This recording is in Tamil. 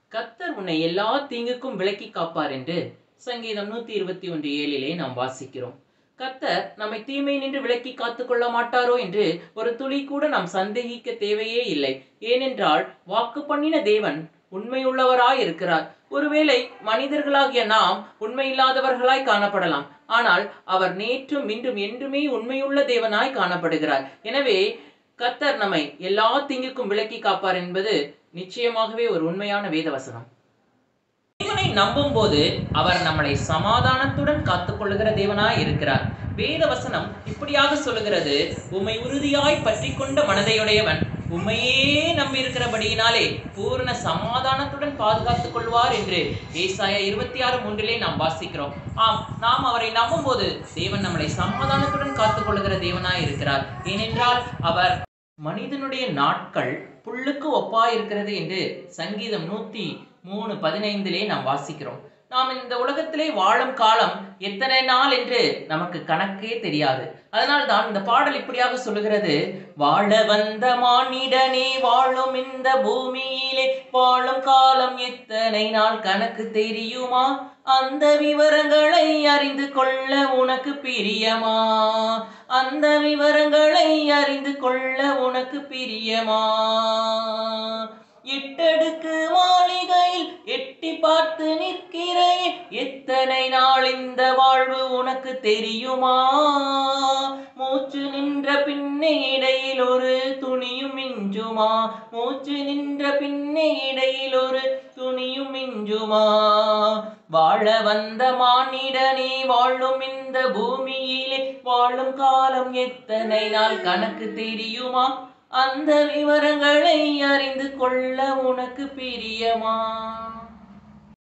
கர்த்தர் உன்னை எல்லா தீங்குக்கும் விலக்கி காப்பார் என்று சங்கீதம் நூத்தி இருபத்தி ஒன்று ஏழிலே நாம் வாசிக்கிறோம் கர்த்தர் நம்மை தீமை நின்று விலக்கி காத்துக்கொள்ள மாட்டாரோ என்று ஒரு துளி கூட நாம் சந்தேகிக்க தேவையே இல்லை ஏனென்றால் வாக்கு பண்ணின தேவன் உண்மையுள்ளவராய் இருக்கிறார் ஒருவேளை மனிதர்களாகிய நாம் உண்மையில்லாதவர்களாய் காணப்படலாம் ஆனால் அவர் நேற்றும் இன்றும் என்றுமே உண்மையுள்ள தேவனாய் காணப்படுகிறார் எனவே கர்த்தர் நம்மை எல்லா தீங்குக்கும் விலக்கி காப்பார் என்பது நிச்சயமாகவே ஒரு உண்மையான வேதவசனம் தேவனை நம்பும் போது அவர் நம்மளை சமாதானத்துடன் காத்துக்கொள்ளுகிற தேவனாய் இருக்கிறார் வேதவசனம் இப்படியாக சொல்லுகிறது உம்மை உறுதியாய் பற்றி கொண்ட மனதையுடையவன் உம்மையே நம்பி இருக்கிறபடியினாலே பூரண சமாதானத்துடன் பாதுகாத்துக் கொள்வார் என்று ஏசாயா இருபத்தி ஆறு மூன்றிலே நாம் வாசிக்கிறோம் ஆம் நாம் அவரை நம்பும் போது தேவன் நம்மளை சமாதானத்துடன் காத்துக்கொள்ளுகிற தேவனாய் இருக்கிறார் ஏனென்றால் அவர் மனிதனுடைய நாட்கள் புல்லுக்கு ஒப்பாய் இருக்கிறது என்று சங்கீதம் நூத்தி மூணு பதினைந்திலே நாம் வாசிக்கிறோம் நாம் இந்த உலகத்திலே வாழும் காலம் எத்தனை நாள் என்று நமக்கு கணக்கே தெரியாது அதனால் தான் இந்த பாடல் இப்படியாக சொல்லுகிறது வாழ வந்த மானிடனே வாழும் இந்த பூமியிலே வாழும் காலம் எத்தனை நாள் கணக்கு தெரியுமா அந்த விவரங்களை அறிந்து கொள்ள உனக்கு பிரியமா அந்த விவரங்களை அறிந்து கொள்ள உனக்கு பிரியமா எட்டடுக்கு மாளிகையில் எட்டி பார்த்து நிற்கிறே எத்தனை நாள் இந்த வாழ்வு உனக்கு தெரியுமா மூச்சு நின்ற பின்னே இடையில் ஒரு துணியும் மிஞ்சுமா மூச்சு நின்ற பின்னே இடையில் ஒரு துணியும் மிஞ்சுமா வாழ வந்த மானிடனே வாழும் இந்த பூமியிலே வாழும் காலம் எத்தனை நாள் கணக்கு தெரியுமா அந்த விவரங்களை அறிந்து கொள்ள உனக்கு பிரியமா